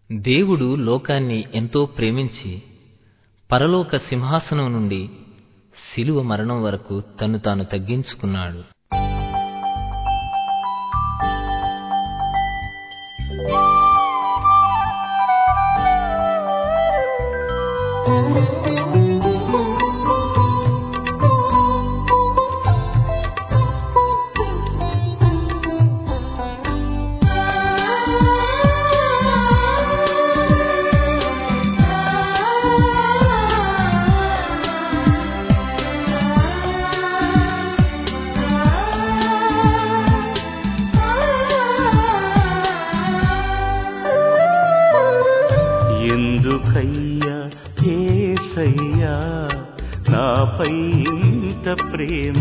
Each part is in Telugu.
దేవుడు లోకాన్ని ఎంతో ప్రేమించి పరలోక సింహాసనం నుండి శిలువ మరణం వరకు తన్ను తాను తగ్గించుకున్నాడు ఎందుకయ్యా ఏసయ్యా నాపై ఇంత ప్రేమ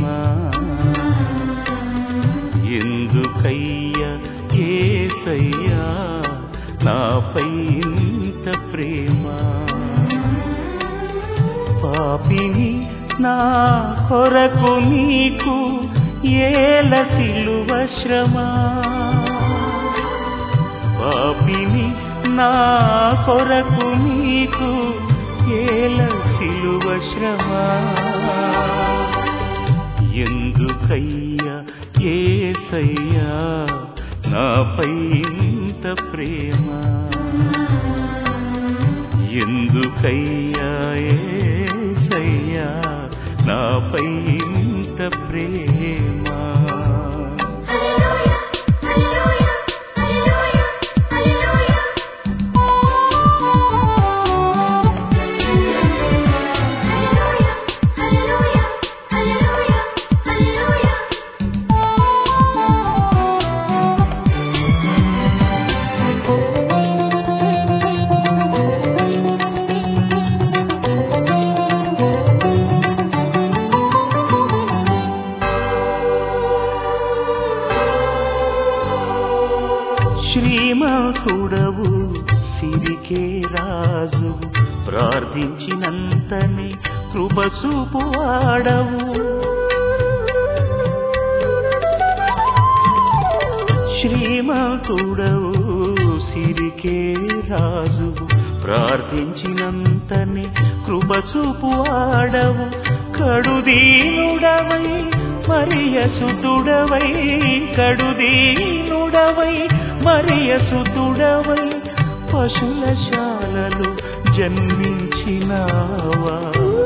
ఎందుకయ్యా ఏసయ్యా నాపై ఇంత ప్రేమ పాపిని నా కొరకు నీకు ఏల సిలువ శ్రమ పాపిని నా కొరకు నీకు ఏల సిలువ శ్రమ ఎందుకయ్యా ఏసయ్యా నాపై ఇంత ప్రేమ ఎందుకయ్యా ఏసయ్యా నాపై ఇంత ప్రేమ శ్రీమంతుడవు సిరికే రాజు ప్రార్థించినంతనే కృప చూపువాడవు శ్రీమంతుడవు సిరికే రాజు ప్రార్థించినంతనే కృప చూపువాడవు కడుదీనుడవై మరియసుతుడవై కడుదీనుడవై మరియసుతుడవై పశుల శాలలు జన్మించినావా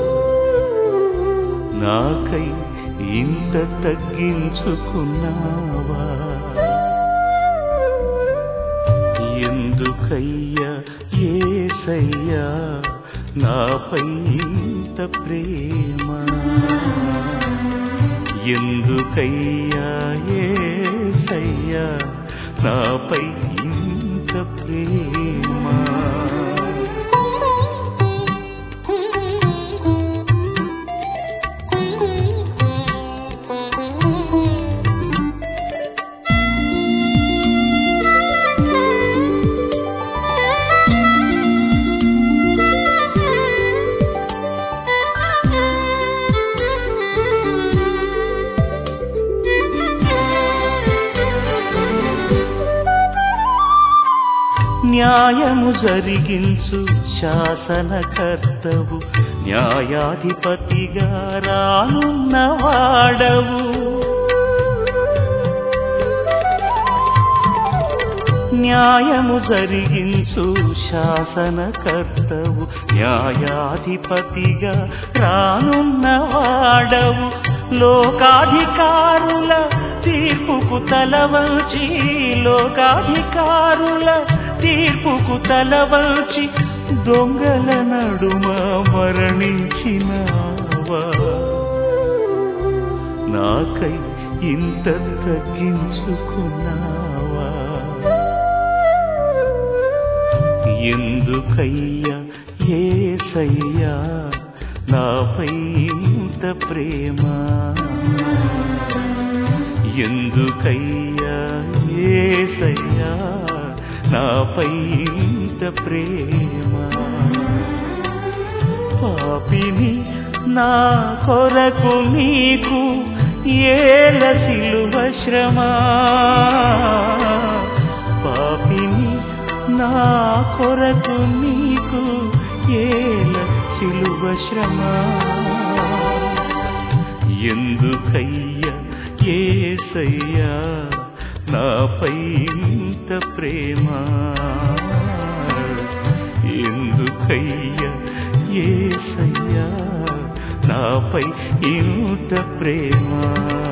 నాకై ఇంత తగ్గించుకున్నావా ఎందుకయ్యా ఏసయ్యా నాపై ఇంత ప్రేమ ఎందుకయ్యా ఏసయ్యా నాపై ఇంత ప్రేమ న్యాయము జరిగించు శాసనకర్తవు న్యాయాధిపతిగా రానున్నవాడవు న్యాయము జరిగించు శాసనకర్తవు న్యాయాధిపతిగా రానున్నవాడవు లోకాధికారుల తీర్పుకు తలవంచి లోకాధికారుల తీర్పుకు తలవంచి దొంగల నడుమ మరణించినావా నాకై ఇంత తగ్గించుకున్నావా ఎందుకయ్యా ఏసయ్యా నాపై ఇంత ప్రేమ ఎందుకయ్యా ఏసయ్యా నాపై ఇంత ప్రేమ పాపిని నా కొరకు నీకు ఏల సిలువ శ్రమ పాపిని నా కొరకు నీకు ఏల సిలువ శ్రమ ఎందుకయ్య ఏసయ్యా నాపై ఇంత ప్రేమ ఎందుకయ్య ఏసయ్యా నాపై ఇంత ప్రేమ